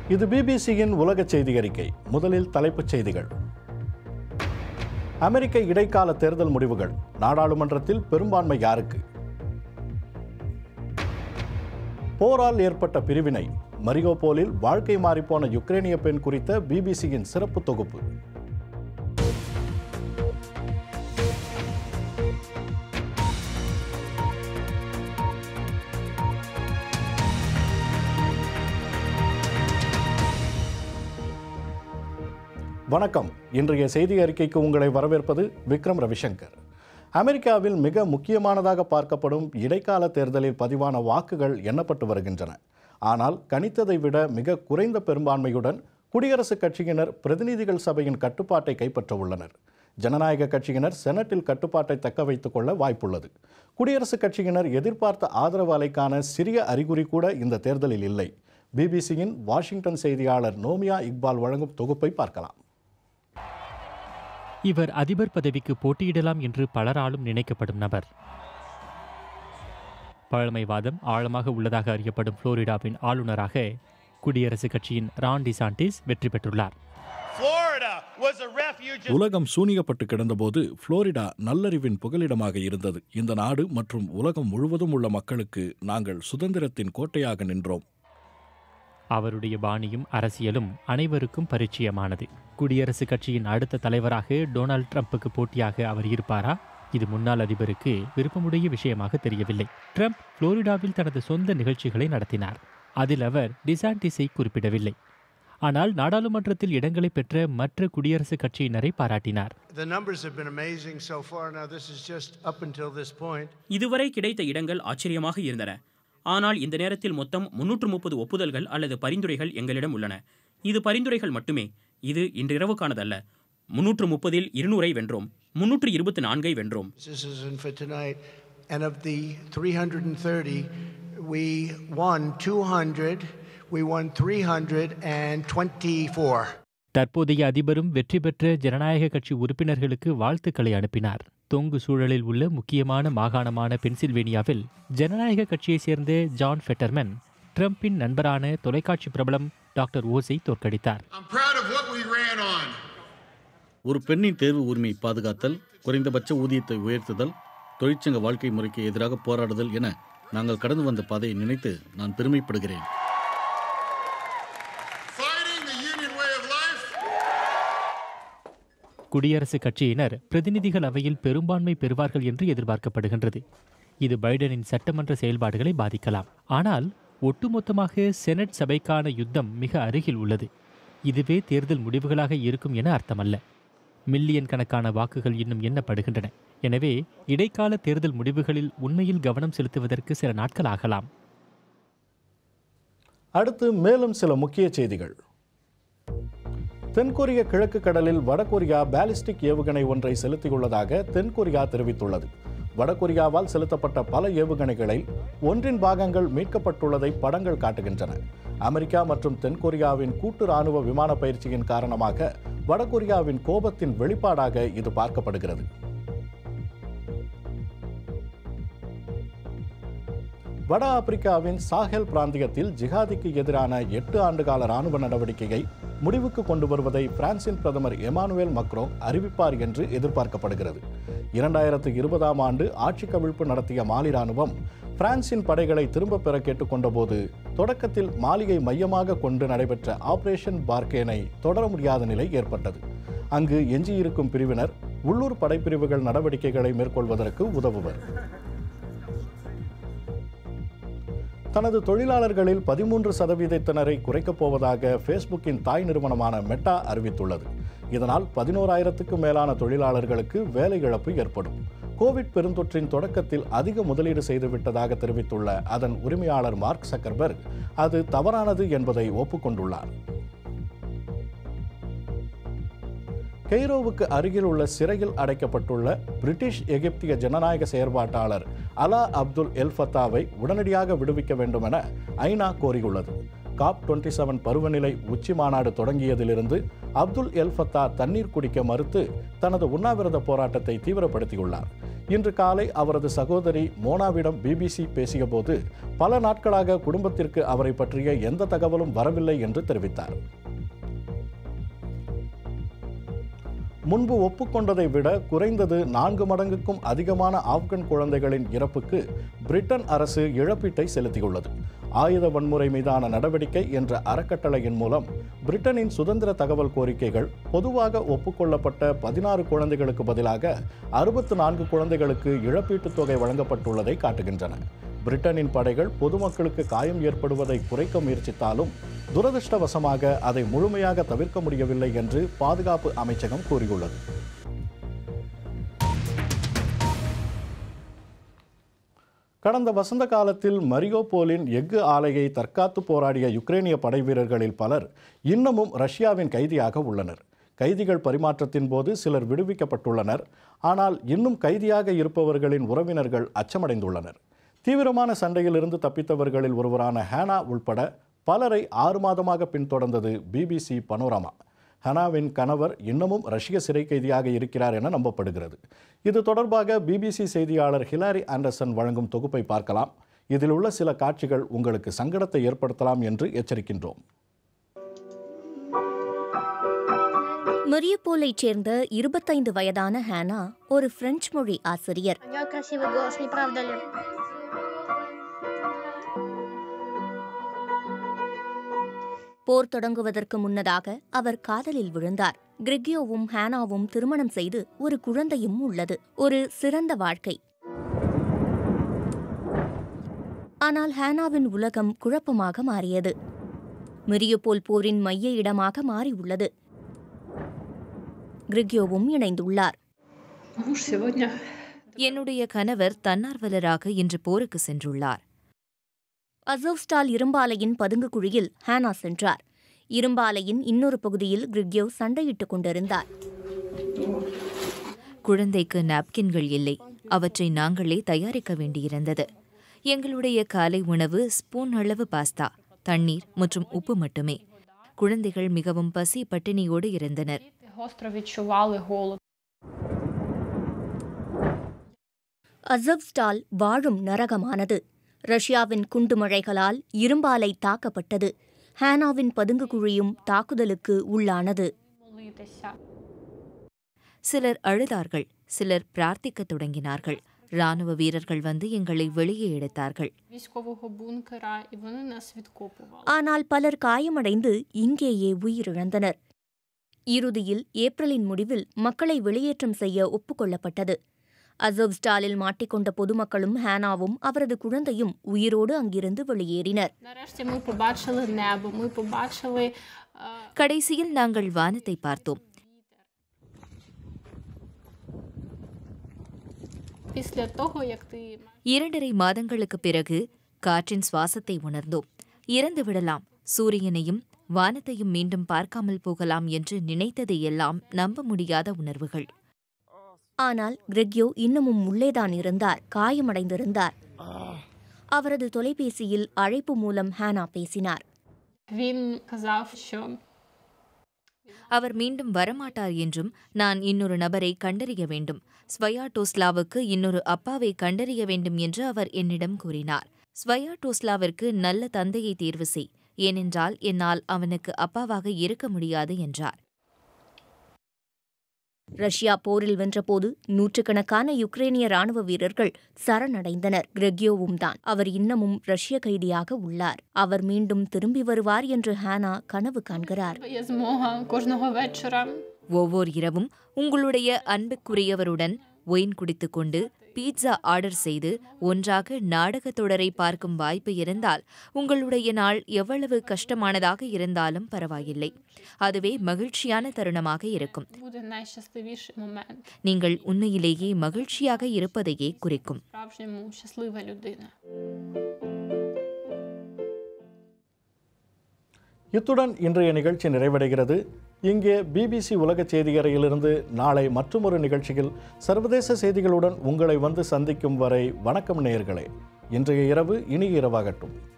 இது பிபிசியின் உலக செய்தி அறிக்கை முதலில் தலைப்புச் செய்திகள் அமெரிக்க இடைக்கால தேர்தல் முடிவுகள் நாடாளுமன்றத்தில் பெரும்பான்மை யாருக்கு போரால் ஏற்பட்ட பிரிவினை மரிகோபோலில் வாழ்க்கை மாறிப்போன யுக்ரைனிய பெண் குறித்த பிபிசியின் சிறப்பு தொகுப்பு வணக்கம் இன்றைய செய்தி அறிக்கைக்கு உங்களை வரவேற்பது விக்ரம் ரவிசங்கர் அமெரிக்காவில் மிக முக்கியமானதாக பார்க்கப்படும் இடைக்கால தேர்தலில் பதிவான வாக்குகள் எண்ணப்பட்டு வருகின்றன ஆனால் கணித்ததை விட மிக குறைந்த பெரும்பான்மையுடன் குடியரசுக் கட்சியினர் பிரதிநிதிகள் சபையின் கட்டுப்பாட்டை கைப்பற்ற உள்ளனர் ஜனநாயக கட்சியினர் செனட்டில் கட்டுப்பாட்டை தக்க வைத்துக் கொள்ள வாய்ப்புள்ளது குடியரசுக் கட்சியினர் எதிர்பார்த்த ஆதரவு அலைக்கான சிறிய அறிகுறி கூட இந்த தேர்தலில் இல்லை பிபிசியின் வாஷிங்டன் செய்தியாளர் நோமியா இக்பால் வழங்கும் தொகுப்பை பார்க்கலாம் இவர் அதிபர் பதவிக்கு போட்டியிடலாம் என்று பலராலும் நினைக்கப்படும் நபர் பழமைவாதம் ஆழமாக உள்ளதாக அறியப்படும் புளோரிடாவின் ஆளுநராக குடியரசுக் கட்சியின் ரான் டிசாண்டிஸ் வெற்றி பெற்றுள்ளார் Florida was a refuge. உலகம் சூனியப்பட்டு கிடந்தபோது புளோரிடா நல்லறிவின் புகலிடமாக இருந்தது இந்த நாடு மற்றும் உலகம் முழுவதும் உள்ள மக்களுக்கு நாங்கள் சுதந்திரத்தின் கோட்டையாக நின்றோம் அவருடைய பாணியும் அரசியலும் அனைவருக்கும் பரிச்சயமானது குடியரசுக் கட்சியின் அடுத்த தலைவராக டொனால்ட் ட்ரம்புக்கு போட்டியாக அவர் இருப்பாரா இது முன்னாள் அதிபருக்கு விருப்பமுடைய விஷயமாக தெரியவில்லை ட்ரம்ப் புளோரிடாவில் தனது சொந்த நிகழ்ச்சிகளை நடத்தினார் அதில் அவர் டிசாண்டிஸை குறிப்பிடவில்லை ஆனால் நாடாளுமன்றத்தில் இடங்களை பெற்ற மற்ற குடியரசுக் கட்சியினரை பாராட்டினார் The numbers have been amazing so far. Now, this is just up until this point. இதுவரை கிடைத்த இடங்கள் ஆச்சரியமாக இருந்தன ஆனால் இந்த நேரத்தில் மொத்தம் முன்னூற்று முப்பது ஒப்புதல்கள் அல்லது பரிந்துரைகள் எங்களிடம் உள்ளன இது பரிந்துரைகள் மட்டுமே இது இன்றிரவுக்கானதல்ல முன்னூற்று முப்பதில் இருநூறை வென்றோம் முன்னூற்று இருபத்தி நான்கை வென்றோம் This isn't for tonight. And of the 330, we won 200. We won 324. தற்போதைய அதிபரும் வெற்றி பெற்ற ஜனநாயக கட்சி உறுப்பினர்களுக்கு வாழ்த்துக்களை அனுப்பினார் தொங்கு சூழலில் உள்ள முக்கியமான மாகாணமான பென்சில்வேனியாவில் ஜனநாயக கட்சியைச் சேர்ந்த ஜான் ஃபெட்டர்மன் ட்ரம்பின் நண்பரான தொலைக்காட்சி பிரபலம் டாக்டர் ஓஸை தோற்கடித்தார் I'm proud of what we ran on. ஒரு பெண்ணின் தேர்வு உரிமையை பாதுகாத்தல் குறைந்தபட்ச ஊதியத்தை உயர்த்துதல் தொழிற்சங்க வாழ்க்கை முறைக்கு எதிராக போராடுதல் என நாங்கள் கடந்து வந்த பாதையை நினைத்து நான் பெருமைப்படுகிறேன் Fighting the union way of life. குடியரசுக் கட்சியினர் பிரதிநிதிகள் அவையில் பெரும்பான்மை பெறுவார்கள் என்று எதிர்பார்க்கப்படுகின்றது இது பைடனின் சட்டமன்ற செயல்பாடுகளை பாதிக்கலாம் ஆனால் ஒட்டுமொத்தமாக செனட் சபைக்கான யுத்தம் மிக அருகில் உள்ளது இதுவே தேர்தல் முடிவுகளாக இருக்கும் என அர்த்தமல்ல மில்லியன் கணக்கான வாக்குகள் இன்னும் எண்ணப்படுகின்றன எனவே இடைக்கால தேர்தல் முடிவுகளில் உண்மையில் கவனம் செலுத்துவதற்கு சில நாட்கள் ஆகலாம் அடுத்து மேலும் சில முக்கிய செய்திகள் தென்கொரிய கிழக்கு கடலில் வடகொரியா பாலிஸ்டிக் ஏவுகணை ஒன்றை செலுத்தியுள்ளதாக தென்கொரியா தெரிவித்துள்ளது வடகொரியாவால் செலுத்தப்பட்ட பல ஏவுகணைகளை ஒன்றின் பாகங்கள் மீட்கப்பட்டுள்ளதை படங்கள் காட்டுகின்றன அமெரிக்கா மற்றும் தென்கொரியாவின் கூட்டு ராணுவ விமான பயிற்சியின் காரணமாக வடகொரியாவின் கோபத்தின் வெளிப்பாடாக இது பார்க்கப்படுகிறது வட ஆப்பிரிக்காவின் சாஹெல் பிராந்தியத்தில் ஜிஹாதிக்கு எதிரான எட்டு ஆண்டுகால ராணுவ நடவடிக்கையை முடிவுக்கு கொண்டு வருவதை பிரான்சின் பிரதமர் எமானுவேல் மக்ரோங் அறிவிப்பார் என்று எதிர்பார்க்கப்படுகிறது இரண்டாயிரத்து இருபதாம் ஆண்டு ஆட்சி கவிழ்ப்பு நடத்திய மாலி ராணுவம் பிரான்சின் படைகளை திரும்பப் பெற கேட்டுக்கொண்டபோது தொடக்கத்தில் மாலியை மையமாக கொண்டு நடைபெற்ற ஆபரேஷன் பார்கேனை தொடர முடியாத நிலை ஏற்பட்டது அங்கு எஞ்சியிருக்கும் பிரிவினர் உள்ளூர் படைப்பிரிவுகள் நடவடிக்கைகளை மேற்கொள்வதற்கு உதவுவர் தனது தொழிலாளர்களில் பதிமூன்று சதவீதத்தினரை குறைக்கப் போவதாக ஃபேஸ்புக்கின் தாய் நிறுவனமான மெட்டா அறிவித்துள்ளது இதனால் பதினோராயிரத்துக்கும் மேலான தொழிலாளர்களுக்கு வேலை இழப்பு ஏற்படும் கோவிட் பெருந்தொற்றின் தொடக்கத்தில் அதிக முதலீடு செய்துவிட்டதாக தெரிவித்துள்ள அதன் உரிமையாளர் மார்க் சக்கர்பர்க் அது தவறானது என்பதை ஒப்புக்கொண்டுள்ளார் கெய்ரோவுக்கு அருகில் உள்ள சிறையில் அடைக்கப்பட்டுள்ள பிரிட்டிஷ் எகிப்திய ஜனநாயக செயற்பாட்டாளர் அலா அப்துல் எல் ஃபத்தாவை உடனடியாக விடுவிக்க வேண்டும் என ஐநா கோரியுள்ளது காப் டுவெண்ட்டி செவன் பருவநிலை உச்சி மாநாடு தொடங்கியதிலிருந்து அப்துல் எல் ஃபத்தா தண்ணீர் குடிக்க மறுத்து தனது உண்ணாவிரத போராட்டத்தை தீவிரப்படுத்தியுள்ளார் இன்று காலை அவரது சகோதரி மோனாவிடம் பிபிசி பேசியபோது பல நாட்களாக குடும்பத்திற்கு அவரை பற்றிய எந்த தகவலும் வரவில்லை என்று தெரிவித்தார் முன்பு ஒப்புக்கொண்டதை விட குறைந்தது நான்கு மடங்குக்கும் அதிகமான ஆப்கன் குழந்தைகளின் இறப்புக்கு பிரிட்டன் அரசு இழப்பீட்டை செலுத்தியுள்ளது ஆயுத வன்முறை மீதான நடவடிக்கை என்ற அறக்கட்டளையின் மூலம் பிரிட்டனின் சுதந்திர தகவல் கோரிக்கைகள் பொதுவாக ஒப்புக்கொள்ளப்பட்ட பதினாறு குழந்தைகளுக்கு பதிலாக அறுபத்து நான்கு குழந்தைகளுக்கு இழப்பீட்டுத் தொகை வழங்கப்பட்டுள்ளதை காட்டுகின்றன பிரிட்டனின் படைகள் பொதுமக்களுக்கு காயம் ஏற்படுவதை குறைக்க முயற்சித்தாலும் துரதிருஷ்டவசமாக அதை முழுமையாக தவிர்க்க முடியவில்லை என்று பாதுகாப்பு அமைச்சகம் கூறியுள்ளது கடந்த வசந்த காலத்தில் மரியோபோலின் எஃகு ஆலையை தற்காத்து போராடிய யுக்ரேனிய படை வீரர்களில் பலர் இன்னமும் ரஷ்யாவின் கைதியாக உள்ளனர் கைதிகள் பரிமாற்றத்தின் போது சிலர் விடுவிக்கப்பட்டுள்ளனர் ஆனால் இன்னும் கைதியாக இருப்பவர்களின் உறவினர்கள் அச்சமடைந்துள்ளனர் தீவிரமான சண்டையிலிருந்து தப்பித்தவர்களில் ஒருவரான ஹேனா உள்பட பலரை ஆறு மாதமாக பின்தொடர்ந்தது பிபிசி பனோராமா ஹனாவின் கணவர் இன்னமும் ரஷ்ய சிறை கைதியாக இருக்கிறார் என நம்பப்படுகிறது இது தொடர்பாக பிபிசி செய்தியாளர் ஹிலாரி ஆண்டர்சன் வழங்கும் தொகுப்பை பார்க்கலாம் இதில் உள்ள சில காட்சிகள் உங்களுக்கு சங்கடத்தை ஏற்படுத்தலாம் என்று எச்சரிக்கின்றோம் மரியப்போலைச் சேர்ந்த இருபத்தைந்து வயதான ஹேனா ஒரு பிரெஞ்சு மொழி ஆசிரியர் У нее красивый голос, не правда ли? போர் தொடங்குவதற்கு முன்னதாக அவர் காதலில் விழுந்தார் கிரிக்யோவும் ஹேனாவும் திருமணம் செய்து ஒரு குழந்தையும் உள்ளது ஒரு சிறந்த வாழ்க்கை ஆனால் ஹேனாவின் உலகம் குழப்பமாக மாறியது மிரியப்போல் போரின் மைய இடமாக மாறியுள்ளது கிரிக்யோவும் இணைந்துள்ளார் Муж сегодня என்னுடைய கணவர் தன்னார்வலராக இன்று போருக்கு சென்றுள்ளார் அசோவ்ஸ்டால் இரும்பாலையின் பதுங்கு குழியில் ஹேனா சென்றார் இரும்பாலையின் இன்னொரு பகுதியில் கிரிக்யோ சண்டையிட்டுக் கொண்டிருந்தார் குழந்தைக்கு நாப்கின்கள் இல்லை அவற்றை நாங்களே தயாரிக்க வேண்டியிருந்தது எங்களுடைய காலை உணவு ஸ்பூன் அளவு பாஸ்தா தண்ணீர் மற்றும் உப்பு மட்டுமே குழந்தைகள் மிகவும் பசி பட்டினியோடு இருந்தனர் гостро відчували голод. அசவ்ஸ்டால் வாழும் நரகமானது ரஷ்யாவின் குண்டுமழைகளால் இரும்பாலை தாக்கப்பட்டது ஹேனாவின் பதுங்கு குழியும் தாக்குதலுக்கு உள்ளானது Молитися. சிலர் அழுதார்கள் சிலர் பிரார்த்திக்கத் தொடங்கினார்கள் ராணுவ வீரர்கள் வந்து எங்களை வெளியே எடுத்தார்கள் Військового бункера, і вони нас відкопували. ஆனால் பலர் காயமடைந்து இங்கேயே உயிரிழந்தனர் இறுதியில் ஏப்ரலின் முடிவில் மக்களை வெளியேற்றம் செய்ய ஒப்புக்கொள்ளப்பட்டது அசவ்ஸ்டாலில் மாட்டிக்கொண்ட பொதுமக்களும் ஹேனாவும் அவரது குழந்தையும் உயிரோடு அங்கிருந்து வெளியேறினர் Нарешті ми побачили небо, ми побачили е, கடைசியில் நாங்கள் வானத்தை பார்த்தோம் після того, як ти இரண்டரை மாதங்களுக்குப் பிறகு காற்றின் சுவாசத்தை உணர்ந்தோம் இறந்து விடலாம் சூரியனையும் வானத்தையும் மீண்டும் பார்க்காமல் போகலாம் என்று நினைத்ததையெல்லாம் நம்ப முடியாத உணர்வுகள் ஆனால் கிரெக்யோ இன்னமும் உள்ளேதான் இருந்தார் காயமடைந்திருந்தார் அவரது தொலைபேசியில் அழைப்பு மூலம் ஹேனா பேசினார் він казав, що அவர் மீண்டும் வரமாட்டார் என்றும் நான் இன்னொரு நபரை கண்டறிய வேண்டும் ஸ்வயாடோஸ்லாவுக்கு இன்னொரு அப்பாவை கண்டறிய வேண்டும் என்று அவர் என்னிடம் கூறினார் ஸ்வயாடோஸ்லாவிற்கு நல்ல தந்தையை தேர்வு செய் ஏனென்றால் என்னால் அவனுக்கு அப்பாவாக இருக்க முடியாது என்றார் ரஷ்யா போரில் வென்றபோது நூற்றுக்கணக்கான யுக்ரேனிய ராணுவ வீரர்கள் சரணடைந்தனர் கிரெக்யோவும் தான் அவர் இன்னமும் ரஷ்ய கைதியாக உள்ளார் அவர் மீண்டும் திரும்பி வருவார் என்று ஹேனா கனவு காண்கிறார் є змога кожного вечора ஒவ்வொரு இரவும் உங்களுடைய அன்புக்குரியவருடன் ஒயின் குடித்துக்கொண்டு பீட்சா ஆர்டர் செய்து ஒன்றாக நாடகத் தொடரை பார்க்கும் வாய்ப்பு இருந்தால் உங்களுடைய நாள் எவ்வளவு கஷ்டமானதாக இருந்தாலும் பரவாயில்லை அதுவே மகிழ்ச்சியான தருணமாக இருக்கும் буде найщасливіший момент. நீங்கள் உண்மையிலேயே மகிழ்ச்சியாக இருப்பதையே குறிக்கும் Справжньому щаслива людина. இத்துடன் இன்றைய நிகழ்ச்சி நிறைவடைகிறது இங்கே பிபிசி உலக செய்தியறையிலிருந்து நாளை மற்றொரு நிகழ்ச்சியில் சர்வதேச செய்திகளுடன் உங்களை வந்து சந்திக்கும் வரை வணக்கம் நேயர்களே இன்றைய இரவு இனிய இரவாகட்டும்